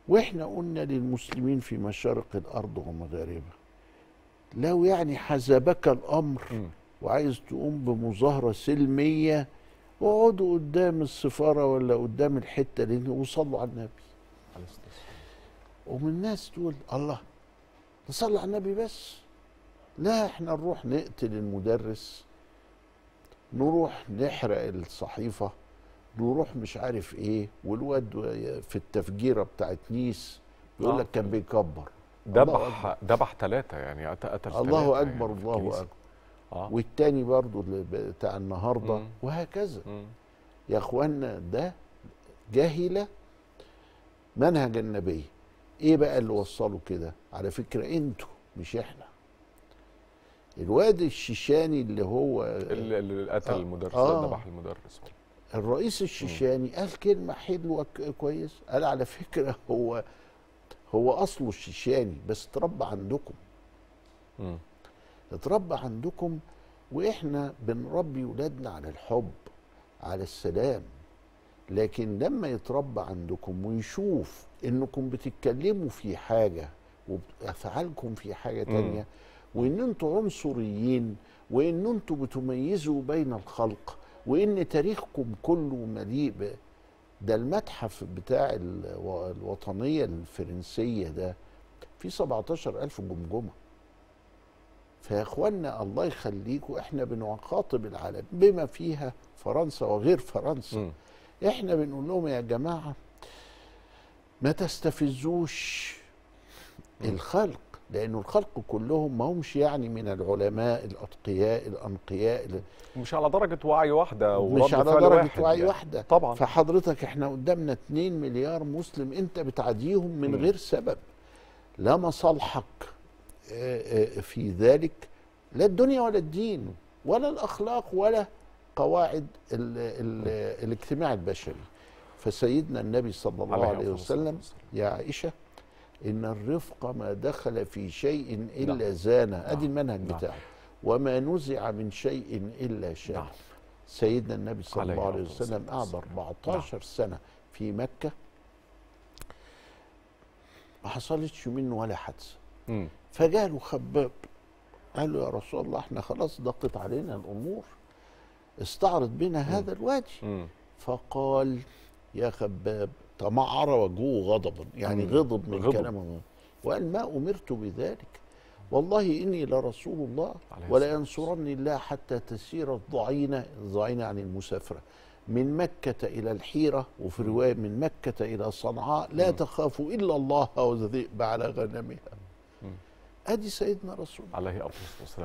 واحنا قلنا للمسلمين في مشارق الارض ومغاربها لو يعني حزبك الامر مم. وعايز تقوم بمظاهره سلميه اقعدوا قدام السفاره ولا قدام الحته اللي وصلوا على النبي عليه الصلاة والسلام. ومن الناس تقول الله نصلي على النبي بس لا احنا نروح نقتل المدرس نروح نحرق الصحيفة نروح مش عارف ايه والواد في التفجيرة بتاعت نيس بيقول آه. لك كان بيكبر الله ذبح ذبح ثلاثة يعني قت- قتل الله ثلاثة اكبر يعني في الله الكنيسة. اكبر اه والتاني برضو اللي بتاع النهارده مم. وهكذا مم. يا اخوانا ده جاهله منهج النبي ايه بقى اللي وصله كده على فكره انتوا مش احنا الواد الشيشاني اللي هو اللي اللي قتل آه. المدرس آه. ذبح المدرس الرئيس الشيشاني قال كلمه حلوه ك- كويس قال على فكره هو هو اصله الشيشاني بس اتربى عندكم مم. اتربى عندكم واحنا بنربي ولادنا على الحب على السلام لكن لما يتربى عندكم ويشوف انكم بتتكلموا في حاجه وافعالكم في حاجه تانية وان انتوا عنصريين وان انتوا بتميزوا بين الخلق وان تاريخكم كله مليء ب ده المتحف بتاع الو- الوطنيه الفرنسيه ده فيه 17000 جمجمه فيا اخوانا الله يخليكم احنا بنخاطب العالم بما فيها فرنسا وغير فرنسا مم. احنا بنقول لهم يا جماعه ما تستفزوش الخلق لانه الخلق كلهم ما همش يعني من العلماء الاتقياء الانقياء ال- مش على درجة وعي واحدة ورد مش على فعل درجه واحد وعي يعني. واحده طبعا فحضرتك احنا قدامنا 2 مليار مسلم انت بتعاديهم من مم. غير سبب لا مصالحك آه، آه، في ذلك لا الدنيا ولا الدين ولا الاخلاق ولا قواعد ال ال الاجتماع البشري فسيدنا النبي صلى الله عليه عليه أفضل الصلاة وسلم والسلام. يا عائشه ان الرفق ما دخل في شيء الا نعم. زانه ادي نعم. المنهج نعم. بتاعه وما نزع من شيء الا شانه نعم سيدنا النبي صلى عليه الله عليه أفضل الصلاة وسلم قعد والسلام. 14 سنة في مكة ما حصلتش منه ولا حادثة مم. فجاله خباب قال له يا رسول الله احنا خلاص ضاقت علينا الأمور استعرض بنا هذا الوادي مم. فقال يا خباب تمعر وجهه غضبا يعني مم. غضب من غضب. كلامه وقال ما أمرت بذلك والله إني لرسول الله عليه ولا الصلاة ينصرني الله حتى تسير الضعينة الضعينة عن المسافرة من مكة إلى الحيرة وفي رواية من مكة إلى صنعاء لا مم. تخافوا إلا الله والذئب على غنمها مم. أدي سيدنا رسول الله عليه افضل الصلاه والسلام